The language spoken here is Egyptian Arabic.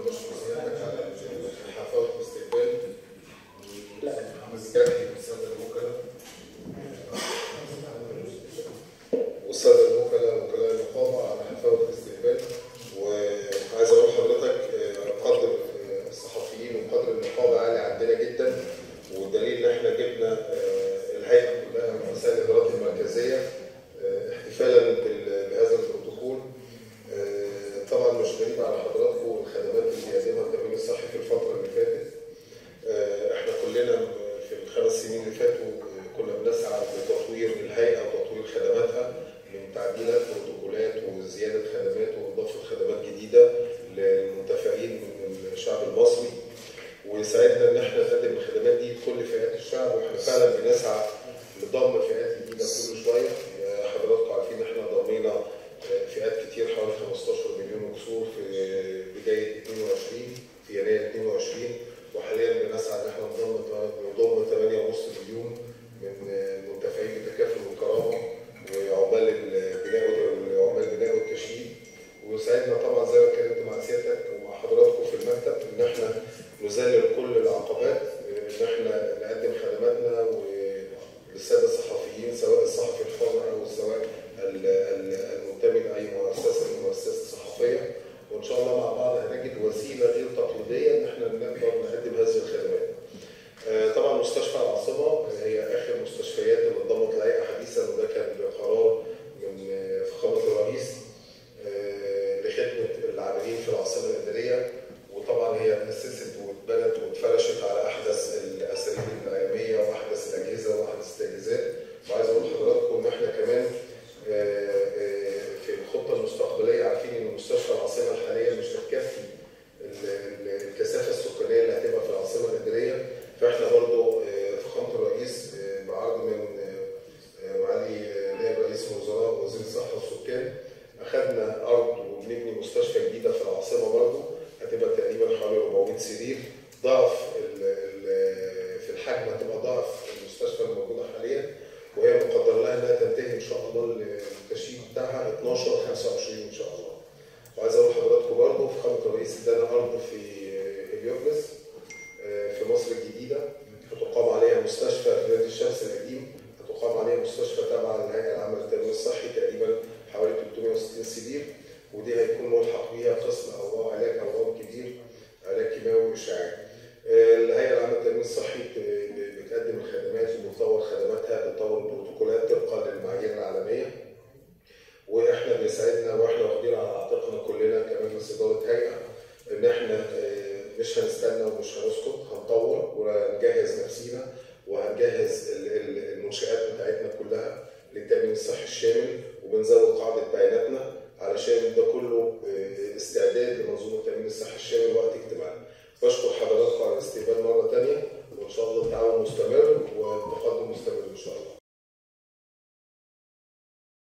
بشكر سيادتك على حفاوة الاستقبال مسكتي والسادة الوكلاء والسادة الوكلاء وكلاء النقابة على حفاوة الاستقبال وعايز أقول لحضرتك آه، قدر آه، الصحفيين وقدر النقابة عالي عندنا جدا والدليل إن إحنا جبنا آه، الهيئة كلها من وسائل الإدارات المركزية آه، احتفالا بال- بهذا البروتوكول آه، طبعا مش غريب على حضراتكم الخدمات اللي بيقدمها التأمين الصحي في الفترة اللي فاتت آه، احنا كلنا في الخمس سنين اللي فاتوا آه، كنا بنسعى لتطوير الهيئة وتطوير خدماتها من تعديلات بروتوكولات وزيادة خدمات وإضافة خدمات جديدة للمنتفعين من الشعب المصري ويساعدنا ان احنا نقدم الخدمات دي لكل فئات الشعب واحنا فعلا بنسعى لضم فئات جديده كل شويه آه، حضراتكم عارفين ان احنا ضمينا آه، فئات كتير حوالي 15 مليون وكسور في بدايه 22 في يناير 22 وحاليا بنسعى ان احنا نضم نضم 8.5 مليون من آه، المنتفعين بالتكافل والكرامه وعمال البناء وعمال البناء والتشييد وساعدنا طبعا زي ما اتكلمت مع سيادتك ومع حضراتكم في المكتب ان احنا نذلل كل العقبات ان احنا نقدم خدماتنا وللساده الصحفيين سواء الصحفي الحر او سواء ال- ال- المنتمي لاي مؤسسه من المؤسسات الصحفيه وان شاء الله مع بعض هنجد وسيله غير تقليديه ان احنا نقدر نقدم هذه الخدمات. آه، طبعا مستشفى العاصمه آه، هي اخر مستشفيات اللي انضمت لهيئه حديثا وده كان بقرار من آه، فخامه الرئيس آه، لخدمه العاملين في العاصمه الاداريه وطبعا هي اسست واتبنت واتفرشت على احدث الاساليب الاعلاميه واحدث الاجهزه واحدث التجهيزات وعايز اقول لحضراتكم ان احنا كمان آه، آه، في الخطه المستقبليه عارفين ان مستشفى العاصمه الحاليه مش هتكفي ال- ال- الكثافه السكانيه اللي هتبقى في العاصمه الاداريه فاحنا برضو آه، فخامه الرئيس آه، بعرض من آه، آه، معالي آه، نائب رئيس الوزراء وزير الصحه والسكان اخذنا ارض وبنبني مستشفى جديده في العاصمه برضو هتبقى تقريبا حوالي 400 سرير ضعف ال- ال- في الحجم هتبقى ضعف المستشفى الموجوده حاليا وهي مقدر لها انها تنتهي ان شاء الله التشييد بتاعها 12 25 ان شاء الله. وعايز اقول لحضراتكم برضه فخامه الرئيس ادانا ارض في هليوبلس آه، في مصر الجديده هتقام عليها مستشفى في نادي الشمس القديم هتقام عليها مستشفى تابعه للهيئه العامه للتامين الصحي تقريبا حوالي 360 سرير ودي هيكون ملحق بيها قسم او علاج اورام كبير علاج كيماوي واشعاعي. آه، الهيئه العامه للتامين الصحي ب- ب- بتقدم الخدمات وبتطور خدماتها بتطور البروتوكولات طبقا للمعايير العالميه واحنا بيساعدنا واحنا واخدين على عاتقنا كلنا كمجلس اداره هيئه ان احنا آه، مش هنستنى ومش هنسكت هنطور وهنجهز نفسينا وهنجهز ال- ال- المنشات بتاعتنا كلها للتامين الصحي الشامل وبنزود قاعده بياناتنا علشان ده كله آه، استعداد لمنظومه التامين الصحي الشامل وقت اجتماعنا. بشكر حضراتكم على الاستقبال مره ثانيه وان شاء الله التعاون مستمر والتقدم مستمر ان شاء الله.